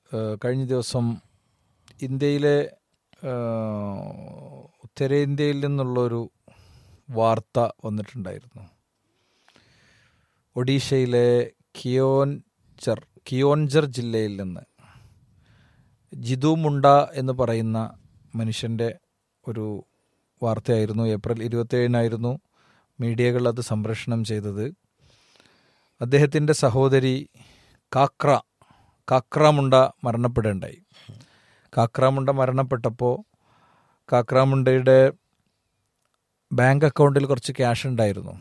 ഏഹ് കഴിഞ്ഞ ദിവസം ഇന്ത്യയിലെ ഏഹ് ഉത്തരേന്ത്യയിൽ നിന്നുള്ളൊരു വാർത്ത വന്നിട്ടുണ്ടായിരുന്നു ഒഡീഷയിലെ കിയോൻചർ കിയോൻജർ ജില്ലയിൽ നിന്ന് ജിതു മുണ്ട എന്ന് പറയുന്ന മനുഷ്യൻ്റെ ഒരു വാർത്തയായിരുന്നു ഏപ്രിൽ ഇരുപത്തേഴിനായിരുന്നു മീഡിയകൾ അത് സംപ്രേഷണം ചെയ്തത് അദ്ദേഹത്തിൻ്റെ സഹോദരി കാക്ര കാക്രാമുണ്ട മരണപ്പെടുകയുണ്ടായി കാക്രാമുണ്ട മരണപ്പെട്ടപ്പോൾ കാക്രാമുണ്ടയുടെ ബാങ്ക് അക്കൗണ്ടിൽ കുറച്ച് ക്യാഷ് ഉണ്ടായിരുന്നു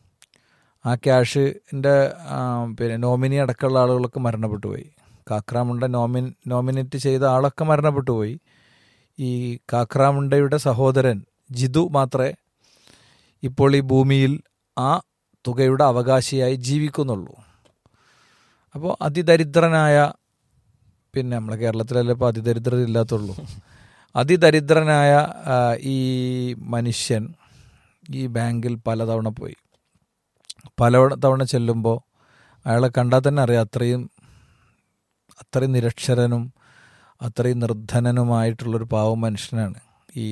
ആ ക്യാഷിൻ്റെ പിന്നെ നോമിനി അടക്കമുള്ള ആളുകളൊക്കെ മരണപ്പെട്ടു പോയി കാക്രാമുണ്ട നോമിൻ നോമിനേറ്റ് ചെയ്ത ആളൊക്കെ മരണപ്പെട്ടു പോയി ഈ കാക്രാമുണ്ടയുടെ സഹോദരൻ ജിതു മാത്രമേ ഇപ്പോൾ ഈ ഭൂമിയിൽ ആ തുകയുടെ അവകാശിയായി ജീവിക്കുന്നുള്ളൂ അപ്പോൾ അതിദരിദ്രനായ പിന്നെ നമ്മളെ കേരളത്തിലല്ലേ ഇപ്പോൾ അതിദരിദ്രത ഇല്ലാത്തുള്ളൂ അതിദരിദ്രനായ ആ, ഈ മനുഷ്യൻ ഈ ബാങ്കിൽ പലതവണ പോയി പല തവണ ചെല്ലുമ്പോൾ അയാളെ കണ്ടാൽ തന്നെ അറിയാം അത്രയും അത്രയും നിരക്ഷരനും അത്രയും നിർധനനുമായിട്ടുള്ളൊരു പാവം മനുഷ്യനാണ് ഈ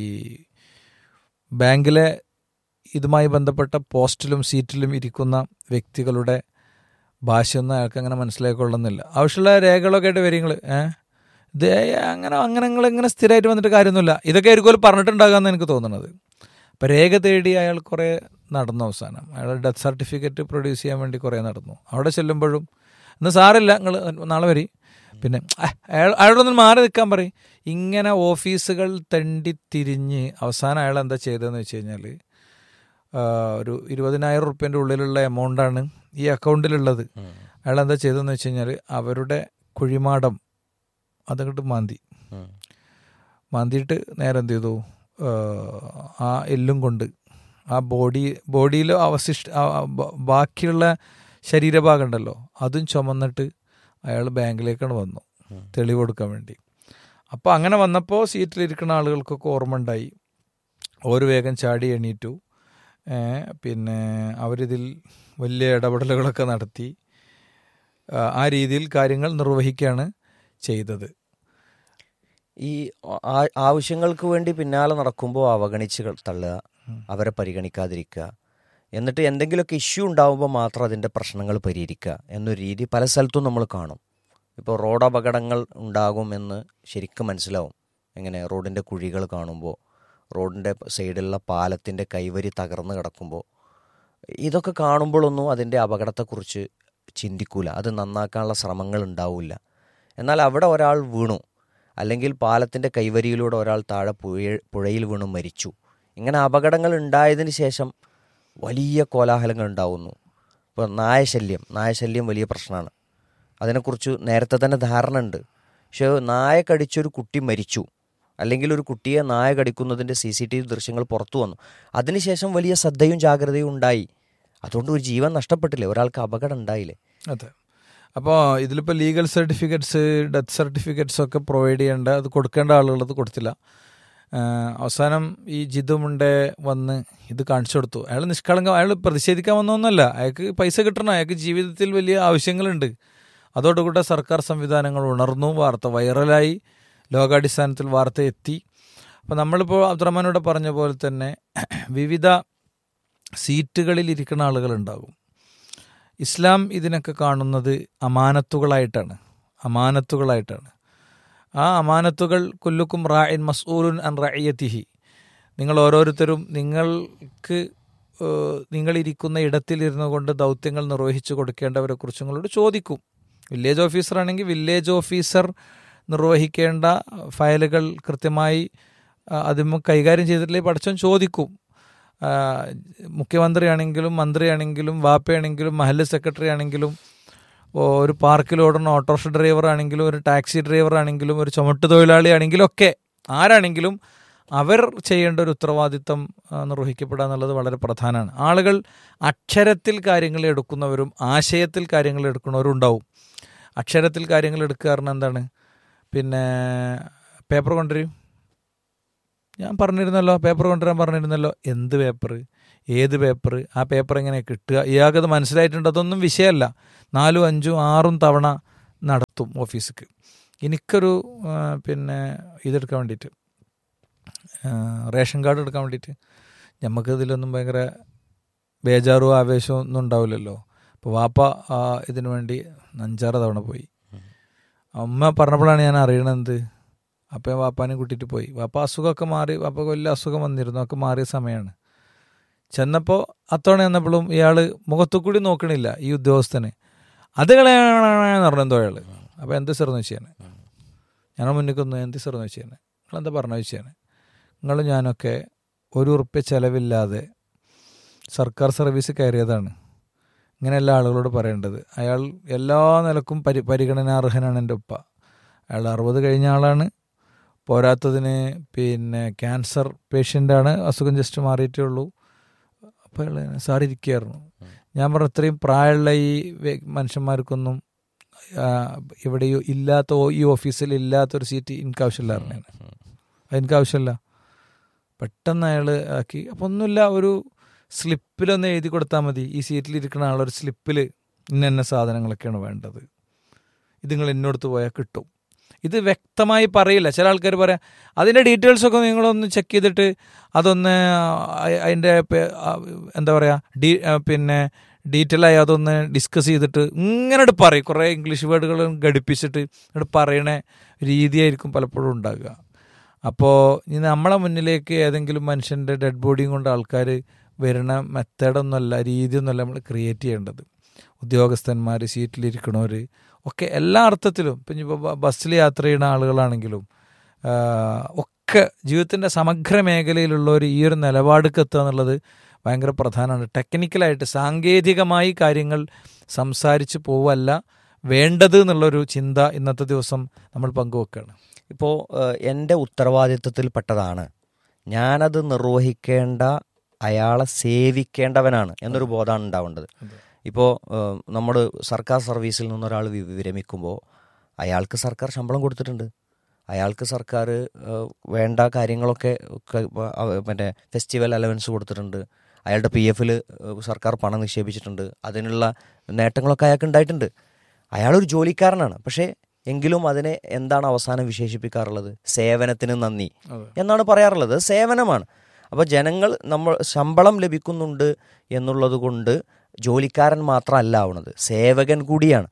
ബാങ്കിലെ ഇതുമായി ബന്ധപ്പെട്ട പോസ്റ്റിലും സീറ്റിലും ഇരിക്കുന്ന വ്യക്തികളുടെ ഭാഷയൊന്നും അയാൾക്ക് അങ്ങനെ മനസ്സിലാക്കൊള്ളുന്നില്ല ആവശ്യമുള്ള രേഖകളൊക്കെ ആയിട്ട് വരിങ്ങൾ ഏഹ് ഇത് അങ്ങനെ അങ്ങനെ നിങ്ങൾ ഇങ്ങനെ സ്ഥിരമായിട്ട് വന്നിട്ട് കാര്യമൊന്നുമില്ല ഇതൊക്കെ ആയിരിക്കും പറഞ്ഞിട്ടുണ്ടാകാമെന്ന് എനിക്ക് തോന്നുന്നത് അപ്പം രേഖ തേടി അയാൾ കുറേ നടന്നു അവസാനം അയാൾ ഡെത്ത് സർട്ടിഫിക്കറ്റ് പ്രൊഡ്യൂസ് ചെയ്യാൻ വേണ്ടി കുറേ നടന്നു അവിടെ ചെല്ലുമ്പോഴും ഇന്ന് സാറില്ല നിങ്ങൾ നാളെ വരി പിന്നെ "അഹ്, അയാൾ അയാളൊന്നും മാറി നിൽക്കാൻ പറയും ഇങ്ങനെ ഓഫീസുകൾ തെണ്ടി തിരിഞ്ഞ് അവസാനം അയാൾ എന്താ ചെയ്തതെന്ന് വെച്ച് കഴിഞ്ഞാൽ ഒരു ഇരുപതിനായിരം റുപ്യൻ്റെ ഉള്ളിലുള്ള എമൗണ്ടാണ് ഈ അക്കൗണ്ടിലുള്ളത് അയാൾ എന്താ ചെയ്തതെന്ന് വെച്ച് കഴിഞ്ഞാൽ അവരുടെ കുഴിമാടം അതങ്ങോട്ട് മാന്തി മാന്തിയിട്ട് നേരെ എന്ത് ചെയ്തു ആഹ് ആ എല്ലും കൊണ്ട് ആ ബോഡി ബോഡിയിൽ അവശിഷ്ട ആ- ആ ബ- ബാക്കിയുള്ള ശരീരഭാഗം ഉണ്ടല്ലോ അതും ചുമന്നിട്ട് അയാൾ ബാങ്കിലേക്കാണ് വന്നു തെളിവ് കൊടുക്കാൻ വേണ്ടി അപ്പോൾ അങ്ങനെ വന്നപ്പോൾ സീറ്റിലിരിക്കുന്ന ആളുകൾക്കൊക്കെ ഓർമ്മ ഉണ്ടായി ഒരു വേഗം ചാടി എണീറ്റു ഏ, പിന്നെ അവരിതിൽ വലിയ ഇടപെടലുകളൊക്കെ നടത്തി ആ, ആ രീതിയിൽ കാര്യങ്ങൾ നിർവഹിക്കുകയാണ് ചെയ്തത് ഈ ആ- ആവശ്യങ്ങൾക്ക് വേണ്ടി പിന്നാലെ നടക്കുമ്പോൾ അവഗണിച്ച് കൾ- തള്ളുക അവരെ പരിഗണിക്കാതിരിക്കുക എന്നിട്ട് എന്തെങ്കിലുമൊക്കെ ഇഷ്യൂ ഉണ്ടാകുമ്പോൾ മാത്രം അതിൻ്റെ പ്രശ്നങ്ങൾ പരിഹരിക്കുക എന്നൊരു രീതി പല സ്ഥലത്തും നമ്മൾ കാണും ഇപ്പോൾ റോഡ് അപകടങ്ങൾ ഉണ്ടാകുമെന്ന് ശരിക്കും മനസ്സിലാവും എങ്ങനെ റോഡിൻ്റെ കുഴികൾ കാണുമ്പോൾ റോഡിൻ്റെ സൈഡിലുള്ള പാലത്തിൻ്റെ കൈവരി തകർന്ന് കിടക്കുമ്പോൾ ഇതൊക്കെ കാണുമ്പോഴൊന്നും അതിൻ്റെ അപകടത്തെക്കുറിച്ച് ചിന്തിക്കൂല അത് നന്നാക്കാനുള്ള ശ്രമങ്ങൾ ഉണ്ടാവില്ല എന്നാൽ അവിടെ ഒരാൾ വീണു അല്ലെങ്കിൽ പാലത്തിൻ്റെ കൈവരിയിലൂടെ ഒരാൾ താഴെ പുഴ പുഴയിൽ വീണു മരിച്ചു ഇങ്ങനെ അപകടങ്ങൾ ഉണ്ടായതിന് ശേഷം വലിയ കോലാഹലങ്ങൾ ഉണ്ടാവുന്നു ഇപ്പോൾ നായശല്യം നായശല്യം വലിയ പ്രശ്നമാണ് അതിനെക്കുറിച്ച് നേരത്തെ തന്നെ ധാരണ ഉണ്ട് പക്ഷേ നായ കടിച്ചൊരു കുട്ടി മരിച്ചു അല്ലെങ്കിൽ ഒരു കുട്ടിയെ നായ കടിക്കുന്നതിൻ്റെ സി സി ടി വി ദൃശ്യങ്ങൾ പുറത്തു വന്നു അതിനുശേഷം വലിയ ശ്രദ്ധയും ജാഗ്രതയും ഉണ്ടായി അതുകൊണ്ട് ഒരു ജീവൻ നഷ്ടപ്പെട്ടില്ലേ ഒരാൾക്ക് അപകടം ഉണ്ടായില്ലേ അതെ അപ്പോൾ ഇതിലിപ്പോൾ ലീഗൽ സർട്ടിഫിക്കറ്റ്സ് ഡെത്ത് സർട്ടിഫിക്കറ്റ്സ് ഒക്കെ പ്രൊവൈഡ് ചെയ്യേണ്ട അത് കൊടുക്കേണ്ട ആളുകൾ അത് കൊടുത്തില്ല ആ, അവസാനം ഈ ജിതുമുണ്ടെ വന്ന് ഇത് കാണിച്ചു കൊടുത്തു അയാൾ നിഷ്കളങ്കം അയാൾ പ്രതിഷേധിക്കാൻ വന്നൊന്നുമല്ല അയാൾക്ക് പൈസ കിട്ടണം അയാൾക്ക് ജീവിതത്തിൽ വലിയ ആവശ്യങ്ങളുണ്ട് അതോടുകൂടെ സർക്കാർ സംവിധാനങ്ങൾ ഉണർന്നു വാർത്ത വൈറലായി ലോകാടിസ്ഥാനത്തിൽ വാർത്ത എത്തി അപ്പോൾ നമ്മളിപ്പോൾ അബ്ദുറഹ്മാനോട് പറഞ്ഞ പോലെ തന്നെ വിവിധ സീറ്റുകളിൽ ഇരിക്കുന്ന ആളുകളുണ്ടാകും ഇസ്ലാം ഇതിനൊക്കെ കാണുന്നത് അമാനത്തുകളായിട്ടാണ് അമാനത്തുകളായിട്ടാണ് ആ അമാനത്തുകൾ കൊല്ലുക്കും റായിൻ മസ്ഊലുൻ അൻ റഅയ്യത്തിഹി നിങ്ങൾ ഓരോരുത്തരും നിങ്ങൾക്ക് ഏഹ്, നിങ്ങളിരിക്കുന്ന ഇടത്തിലിരുന്നു കൊണ്ട് ദൗത്യങ്ങൾ നിർവഹിച്ചു കൊടുക്കേണ്ടവരെ കുറിച്ച് നിങ്ങളോട് ചോദിക്കും വില്ലേജ് ഓഫീസർ ആണെങ്കിൽ വില്ലേജ് ഓഫീസർ നിർവഹിക്കേണ്ട ഫയലുകൾ കൃത്യമായി ആ, അതിന് കൈകാര്യം ചെയ്തിട്ടില്ലെങ്കിൽ പഠിച്ചോൻ ചോദിക്കും ആ, മുഖ്യമന്ത്രിയാണെങ്കിലും മന്ത്രിയാണെങ്കിലും വാപ്പയാണെങ്കിലും മഹല്ല് സെക്രട്ടറി ആണെങ്കിലും ഓ, ഒരു പാർക്കിൽ ഓടുന്ന ഓട്ടോറിക്ഷ ഡ്രൈവർ ആണെങ്കിലും ഒരു ടാക്സി ഡ്രൈവർ ആണെങ്കിലും ഒരു ചുമട്ട് തൊഴിലാളി ആണെങ്കിലും ഒക്കെ ആരാണെങ്കിലും അവർ ചെയ്യേണ്ട ഒരു ഉത്തരവാദിത്തം ആ, നിർവഹിക്കപ്പെടുക എന്നുള്ളത് വളരെ പ്രധാനമാണ് ആളുകൾ അക്ഷരത്തിൽ കാര്യങ്ങൾ എടുക്കുന്നവരും ആശയത്തിൽ കാര്യങ്ങൾ എടുക്കുന്നവരും ഉണ്ടാവും അക്ഷരത്തിൽ കാര്യങ്ങൾ എടുക്കുക കാരണം എന്താണ് പിന്നെ പേപ്പർ കൊണ്ടുവരും ഞാൻ പറഞ്ഞിരുന്നല്ലോ പേപ്പർ കൊണ്ടുവരാൻ പറഞ്ഞിരുന്നല്ലോ എന്ത് പേപ്പർ ഏത് പേപ്പർ ആ പേപ്പർ എങ്ങനെ കിട്ടുക ഇയാൾക്കത് മനസ്സിലായിട്ടുണ്ട് അതൊന്നും വിഷയമല്ല നാലും അഞ്ചും ആറും തവണ നടത്തും ഓഫീസിക്ക് എനിക്കൊരു ആ, പിന്നെ ഇതെടുക്കാൻ വേണ്ടിയിട്ട് ആ, റേഷൻ കാർഡ് എടുക്കാൻ വേണ്ടിയിട്ട് നമുക്ക് ഇതിലൊന്നും ഭയങ്കര ബേജാറും ആവേശവും ഒന്നും ഉണ്ടാവില്ലല്ലോ അപ്പോൾ വാപ്പ ആ, ഇതിനു വേണ്ടി അഞ്ചാറ് തവണ പോയി അമ്മ പറഞ്ഞപ്പോഴാണ് ഞാൻ അറിയണത് അപ്പം വാപ്പാനെ കൂട്ടിയിട്ട് പോയി വാപ്പ അസുഖമൊക്കെ മാറി വാപ്പ വലിയ അസുഖം വന്നിരുന്നു ഒക്കെ മാറിയ സമയമാണ് ചെന്നപ്പോൾ അത്തവണ ചെന്നപ്പോഴും ഇയാൾ മുഖത്തു കൂടി നോക്കണില്ല ഈ ഉദ്യോഗസ്ഥന് അത് കളയാണെന്ന് പറഞ്ഞു എന്തോ അയാൾ അപ്പോൾ എന്ത് സെറെന്ന് വെച്ചാണ് ഞങ്ങൾ മുന്നിൽ എന്ത് സെറെന്ന് വെച്ചാണ് നിങ്ങളെന്താ പറഞ്ഞു വെച്ചാണ് നിങ്ങളും ഞാനൊക്കെ ഒരു ഉറുപ്പ്യ ചെലവില്ലാതെ സർക്കാർ സർവീസ് കയറിയതാണ് ഇങ്ങനെയല്ല ആളുകളോട് പറയേണ്ടത് അയാൾ എല്ലാ നിലക്കും പരി പരിഗണനാർഹനാണ് എൻ്റെ ഉപ്പ അയാൾ അറുപത് കഴിഞ്ഞ ആളാണ് പോരാത്തതിന് പിന്നെ ക്യാൻസർ പേഷ്യൻ്റാണ് അസുഖം ജസ്റ്റ് മാറിയിട്ടേ ഉള്ളൂ അപ്പോൾ അയാൾ സാർ ഇരിക്കുകയായിരുന്നു ഞാൻ പറഞ്ഞു ഇത്രയും പ്രായമുള്ള ഈ വ്യ- മനുഷ്യന്മാർക്കൊന്നും ആ, ഇവിടെ ഈ ഇല്ലാത്ത ഓ- ഈ ഓഫീസിൽ ഇല്ലാത്തൊരു സീറ്റ് എനിക്ക് ആവശ്യമില്ലായിരുന്നു എനിക്ക് ആവശ്യമില്ല പെട്ടെന്ന് അയാൾ ആക്കി അപ്പം ഒന്നുമില്ല ഒരു സ്ലിപ്പിലൊന്ന് എഴുതി കൊടുത്താൽ മതി ഈ സീറ്റിൽ ഇരിക്കുന്ന ആളൊരു സ്ലിപ്പിൽ ഇന്ന ഇന്ന സാധനങ്ങളൊക്കെയാണ് വേണ്ടത് ഇത് നിങ്ങൾ എന്നോടത്ത് പോയാൽ കിട്ടും ഇത് വ്യക്തമായി പറയില്ല ചില ആൾക്കാർ പറയാം അതിൻ്റെ ഡീറ്റെയിൽസ് ഒക്കെ നിങ്ങളൊന്ന് ചെക്ക് ചെയ്തിട്ട് അതൊന്ന് അ- അതിൻ്റെ പേ- ആ, എന്താ പറയുക ഡീ ആ, പിന്നെ ഡീറ്റെയിൽ ആയി അതൊന്ന് ഡിസ്കസ് ചെയ്തിട്ട് ഇങ്ങനെ പറയും കുറേ ഇംഗ്ലീഷ് വേർഡുകൾ ഘടിപ്പിച്ചിട്ട് ഇങ്ങോട്ട് പറയണ രീതിയായിരിക്കും പലപ്പോഴും ഉണ്ടാകുക അപ്പോൾ ഇനി നമ്മളെ മുന്നിലേക്ക് ഏതെങ്കിലും മനുഷ്യൻ്റെ ഡെഡ് ബോഡിയും കൊണ്ട് ആൾക്കാർ വരുന്ന മെത്തേഡൊന്നുമല്ല രീതിയൊന്നുമല്ല നമ്മൾ ക്രിയേറ്റ് ചെയ്യേണ്ടത് ഉദ്യോഗസ്ഥന്മാർ സീറ്റിലിരിക്കണവർ ഒക്കെ എല്ലാ അർത്ഥത്തിലും ഇപ്പം ഇനിയിപ്പോൾ ബസ്സിൽ യാത്ര ചെയ്യുന്ന ആളുകളാണെങ്കിലും ആ, ഒക്കെ ജീവിതത്തിൻ്റെ സമഗ്ര മേഖലയിലുള്ളവർ ഈ ഒരു നിലപാടുക്ക് എത്തുക എന്നുള്ളത് ഭയങ്കര പ്രധാനമാണ് ടെക്നിക്കലായിട്ട് സാങ്കേതികമായി കാര്യങ്ങൾ സംസാരിച്ച് പോവല്ല വേണ്ടത് എന്നുള്ളൊരു ചിന്ത ഇന്നത്തെ ദിവസം നമ്മൾ പങ്കുവെക്കുകയാണ് ഇപ്പോൾ എൻ്റെ ഉത്തരവാദിത്വത്തിൽപ്പെട്ടതാണ് ഞാനത് നിർവഹിക്കേണ്ട അയാളെ സേവിക്കേണ്ടവനാണ് എന്നൊരു ബോധമാണ് ഉണ്ടാവേണ്ടത് ഇപ്പോൾ നമ്മൾ സർക്കാർ സർവീസിൽ നിന്നൊരാൾ വി- വിരമിക്കുമ്പോൾ അയാൾക്ക് സർക്കാർ ശമ്പളം കൊടുത്തിട്ടുണ്ട് അയാൾക്ക് സർക്കാർ ഏഹ്, വേണ്ട കാര്യങ്ങളൊക്കെ ഒക്കെ, അവ- മറ്റേ ഫെസ്റ്റിവൽ അലവൻസ് കൊടുത്തിട്ടുണ്ട് അയാളുടെ പി എഫിൽ സർക്കാർ പണം നിക്ഷേപിച്ചിട്ടുണ്ട് അതിനുള്ള നേട്ടങ്ങളൊക്കെ അയാൾക്ക് ഉണ്ടായിട്ടുണ്ട് അയാളൊരു ജോലിക്കാരനാണ് പക്ഷേ എങ്കിലും അതിനെ എന്താണ് അവസാനം വിശേഷിപ്പിക്കാറുള്ളത് സേവനത്തിന് നന്ദി എന്നാണ് പറയാറുള്ളത് അത് സേവനമാണ് അപ്പോൾ ജനങ്ങൾ നമ്മൾ ശമ്പളം ലഭിക്കുന്നുണ്ട് എന്നുള്ളത് കൊണ്ട് ജോലിക്കാരൻ മാത്രമല്ല ആവുന്നത് സേവകൻ കൂടിയാണ്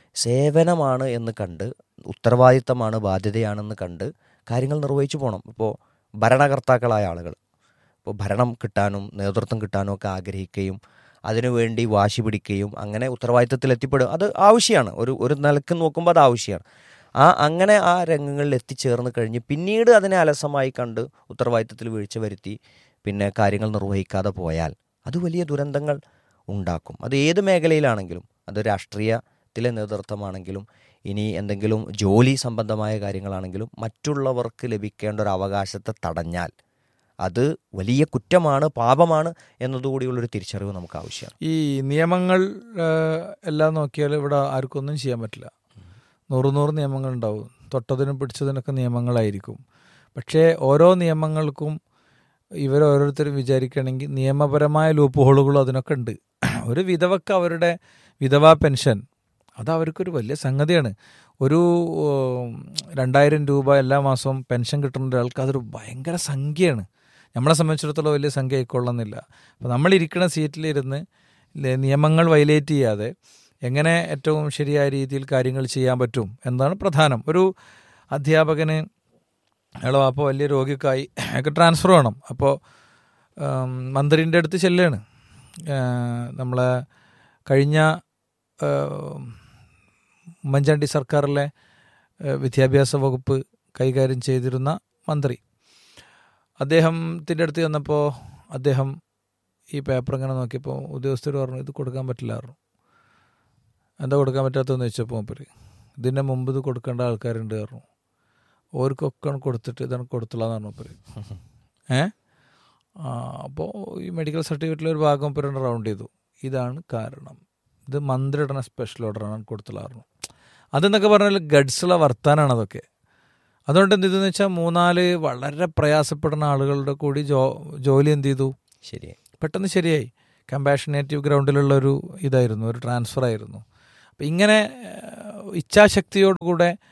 സേവനമാണ് എന്ന് കണ്ട് ഉത്തരവാദിത്തമാണ് ബാധ്യതയാണെന്ന് കണ്ട് കാര്യങ്ങൾ നിർവഹിച്ചു പോകണം ഇപ്പോൾ ഭരണകർത്താക്കളായ ആളുകൾ ഇപ്പോൾ ഭരണം കിട്ടാനും നേതൃത്വം കിട്ടാനും ഒക്കെ ആഗ്രഹിക്കുകയും അതിനുവേണ്ടി വാശി പിടിക്കുകയും അങ്ങനെ ഉത്തരവാദിത്തത്തിൽ എത്തിപ്പെടും അത് ആവശ്യമാണ് ഒരു ഒരു നിലക്ക് നോക്കുമ്പോൾ അത് ആവശ്യമാണ് ആ അങ്ങനെ ആ രംഗങ്ങളിൽ എത്തിച്ചേർന്ന് കഴിഞ്ഞ് പിന്നീട് അതിനെ അലസമായി കണ്ട് ഉത്തരവാദിത്തത്തിൽ വീഴ്ച വരുത്തി പിന്നെ കാര്യങ്ങൾ നിർവഹിക്കാതെ പോയാൽ അത് വലിയ ദുരന്തങ്ങൾ ഉണ്ടാക്കും അത് ഏത് മേഖലയിലാണെങ്കിലും അത് രാഷ്ട്രീയത്തിലെ നേതൃത്വമാണെങ്കിലും ഇനി എന്തെങ്കിലും ജോലി സംബന്ധമായ കാര്യങ്ങളാണെങ്കിലും മറ്റുള്ളവർക്ക് ലഭിക്കേണ്ട ഒരു അവകാശത്തെ തടഞ്ഞാൽ അത് വലിയ കുറ്റമാണ് പാപമാണ് എന്നതുകൂടിയുള്ളൊരു തിരിച്ചറിവ് നമുക്ക് ആവശ്യമാണ് ഈ നിയമങ്ങൾ ആ, എല്ലാം നോക്കിയാൽ ഇവിടെ ആർക്കും ഒന്നും ചെയ്യാൻ പറ്റില്ല നൂറ് നൂറ് നിയമങ്ങൾ ഉണ്ടാവും തൊട്ടതിനും പിടിച്ചതിനൊക്കെ നിയമങ്ങളായിരിക്കും പക്ഷേ ഓരോ നിയമങ്ങൾക്കും ഇവർ ഓരോരുത്തരും വിചാരിക്കുകയാണെങ്കിൽ നിയമപരമായ ലൂപ്പ് ഹോളുകളും അതിനൊക്കെ ഉണ്ട് ഒരു വിധവക്ക് അവരുടെ വിധവാ പെൻഷൻ അത് അവർക്കൊരു വലിയ സംഗതിയാണ് ഒരു ഉം, രണ്ടായിരം രൂപ എല്ലാ മാസവും പെൻഷൻ കിട്ടുന്ന ഒരാൾക്ക് അതൊരു ഭയങ്കര സംഖ്യയാണ് നമ്മളെ സംബന്ധിച്ചിടത്തോളം വലിയ സംഖ്യ ആയിക്കൊള്ളുന്നില്ല അപ്പോൾ നമ്മളിരിക്കുന്ന സീറ്റിലിരുന്ന് ലെ- നിയമങ്ങൾ വയലേറ്റ് ചെയ്യാതെ എങ്ങനെ ഏറ്റവും ശരിയായ രീതിയിൽ കാര്യങ്ങൾ ചെയ്യാൻ പറ്റും എന്നതാണ് പ്രധാനം ഒരു അധ്യാപകന് അയാളോ അപ്പോൾ വലിയ രോഗിക്കായി അയാൾക്ക് ട്രാൻസ്ഫർ വേണം അപ്പോൾ മന്ത്രിൻ്റെ അടുത്ത് ചെല്ലുകയാണ് ആ, നമ്മളെ കഴിഞ്ഞ ആ, ഉമ്മൻചാണ്ടി സർക്കാരിലെ ആ, വിദ്യാഭ്യാസ വകുപ്പ് കൈകാര്യം ചെയ്തിരുന്ന മന്ത്രി അദ്ദേഹത്തിൻ്റെ അടുത്ത് ചെന്നപ്പോൾ അദ്ദേഹം ഈ പേപ്പർ ഇങ്ങനെ നോക്കിയപ്പോൾ ഉദ്യോഗസ്ഥർ പറഞ്ഞു ഇത് കൊടുക്കാൻ പറ്റില്ല പറഞ്ഞു എന്താ കൊടുക്കാൻ പറ്റാത്തതെന്ന് ചോദിച്ചപ്പോൾ മൂപ്പര് ഇതിൻ്റെ മുമ്പ് ഇത് കൊടുക്കേണ്ട ആൾക്കാരുണ്ട് പറഞ്ഞു ഓർക്കൊക്കെ കൊടുത്തിട്ട് ഇതാണ് കൊടുത്തുള്ളതെന്ന് പറഞ്ഞു മൂപ്പര് ഏ അപ്പോൾ ഈ മെഡിക്കൽ സർട്ടിഫിക്കറ്റിൽ ഒരു ഭാഗം മൂപ്പര് റൗണ്ട് ചെയ്തു ഇതാണ് കാരണം ഇത് മന്ത്രി ഇടുന്ന സ്പെഷ്യൽ ഓർഡറാണ് കൊടുത്തുള്ള പറഞ്ഞു അതെന്നൊക്കെ പറഞ്ഞാൽ ഗഡ്സുള്ള വർത്താനാണ് അതൊക്കെ അതുകൊണ്ട് എന്ത് ചെയ്തെന്ന് വെച്ചാൽ മൂന്നാല് വളരെ പ്രയാസപ്പെടുന്ന ആളുകളുടെ കൂടി ജോ ജോലി എന്ത് ചെയ്തു ശരി പെട്ടെന്ന് ശരിയായി കമ്പാഷനേറ്റീവ് ഗ്രൗണ്ടിലുള്ള ഒരു ഇതായിരുന്നു ഒരു ട്രാൻസ്ഫർ ആയിരുന്നു അപ്പം ഇങ്ങനെ ഏഹ്, ഇച്ഛാശക്തിയോടുകൂടെ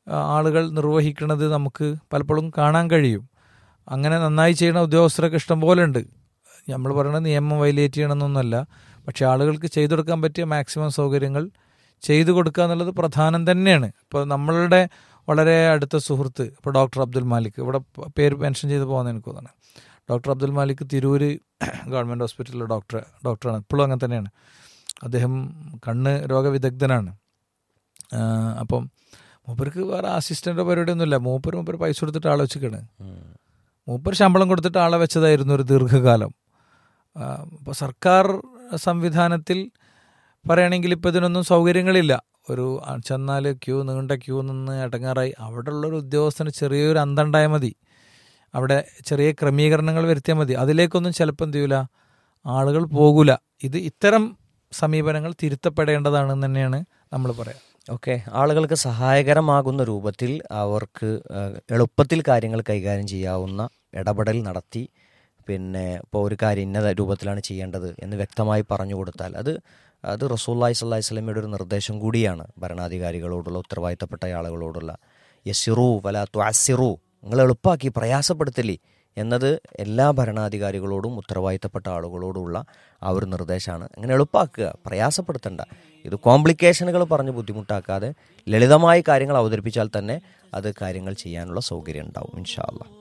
ആ, ആളുകൾ നിർവഹിക്കുന്നത് നമുക്ക് പലപ്പോഴും കാണാൻ കഴിയും അങ്ങനെ നന്നായി ചെയ്യുന്ന ഉദ്യോഗസ്ഥരൊക്കെ ഇഷ്ടം പോലെ ഉണ്ട് നമ്മൾ പറയുന്നത് നിയമം വയലേറ്റ് ചെയ്യണമെന്നൊന്നുമല്ല പക്ഷെ ആളുകൾക്ക് ചെയ്തു കൊടുക്കാൻ പറ്റിയ മാക്സിമം സൗകര്യങ്ങൾ ചെയ്തു കൊടുക്കുക എന്നുള്ളത് പ്രധാനം തന്നെയാണ് ഇപ്പോൾ നമ്മളുടെ വളരെ അടുത്ത സുഹൃത്ത് ഇപ്പോൾ ഡോക്ടർ അബ്ദുൽ മാലിക് ഇവിടെ പ- പേര് മെൻഷൻ ചെയ്ത് പോകുന്ന എനിക്ക് തോന്നുന്നു ഡോക്ടർ അബ്ദുൽ മാലിക് തിരൂര് ഗവൺമെൻറ് ഹോസ്പിറ്റലിലെ ഡോക്ടർ ഡോക്ടറാണ് ഇപ്പോഴും അങ്ങനെ തന്നെയാണ് അദ്ദേഹം കണ്ണ് രോഗവിദഗ്ധനാണ് ആ, അപ്പം മൂപ്പർക്ക് വേറെ അസിസ്റ്റൻ്റോ പരിപാടിയൊന്നുമില്ല മൂപ്പർ മൂപ്പർ പൈസ കൊടുത്തിട്ട് ആളെ വെച്ചിക്കാണ് മൂപ്പർ ശമ്പളം കൊടുത്തിട്ട് ആളെ വെച്ചതായിരുന്നു ഒരു ദീർഘകാലം അപ്പോൾ സർക്കാർ സംവിധാനത്തിൽ പറയുകയാണെങ്കിൽ ഇപ്പോൾ ഇതിനൊന്നും സൗകര്യങ്ങളില്ല ഒരു ആ- ചെന്നാൽ ക്യൂ നീണ്ട ക്യൂ നിന്ന് അടങ്ങാറായി അവിടെ ഉള്ളൊരു ഉദ്യോഗസ്ഥന് ചെറിയൊരു അന്തണ്ടായാൽ മതി അവിടെ ചെറിയ ക്രമീകരണങ്ങൾ വരുത്തിയാൽ മതി അതിലേക്കൊന്നും ചിലപ്പോൾ എന്ത് ചെയ്യൂല ആളുകൾ പോകൂല ഇത് ഇത്തരം സമീപനങ്ങൾ തിരുത്തപ്പെടേണ്ടതാണെന്ന് തന്നെയാണ് നമ്മൾ പറയാം ഓക്കെ ആളുകൾക്ക് സഹായകരമാകുന്ന രൂപത്തിൽ അവർക്ക് ആ, എളുപ്പത്തിൽ കാര്യങ്ങൾ കൈകാര്യം ചെയ്യാവുന്ന ഇടപെടൽ നടത്തി പിന്നെ ഇപ്പോൾ ഒരു കാര്യം ഇന്ന രൂപത്തിലാണ് ചെയ്യേണ്ടത് എന്ന് വ്യക്തമായി പറഞ്ഞു കൊടുത്താൽ അത് അത് റസൂല്ലായി സ്വല്ലാഹി സ്വലമയുടെ ഒരു നിർദ്ദേശം കൂടിയാണ് ഭരണാധികാരികളോടുള്ള ഉത്തരവാദിത്തപ്പെട്ട ആളുകളോടുള്ള യസിറു വല ത്വാസിറു നിങ്ങൾ എളുപ്പാക്കി പ്രയാസപ്പെടുത്തലി എന്നത് എല്ലാ ഭരണാധികാരികളോടും ഉത്തരവാദിത്തപ്പെട്ട ആളുകളോടുള്ള ആ ഒരു നിർദ്ദേശമാണ് അങ്ങനെ എളുപ്പാക്കുക പ്രയാസപ്പെടുത്തണ്ട ഇത് കോംപ്ലിക്കേഷനുകൾ പറഞ്ഞ് ബുദ്ധിമുട്ടാക്കാതെ ലളിതമായി കാര്യങ്ങൾ അവതരിപ്പിച്ചാൽ തന്നെ അത് കാര്യങ്ങൾ ചെയ്യാനുള്ള സൗകര്യം ഉണ്ടാവും ഇൻഷാ അല്ലാ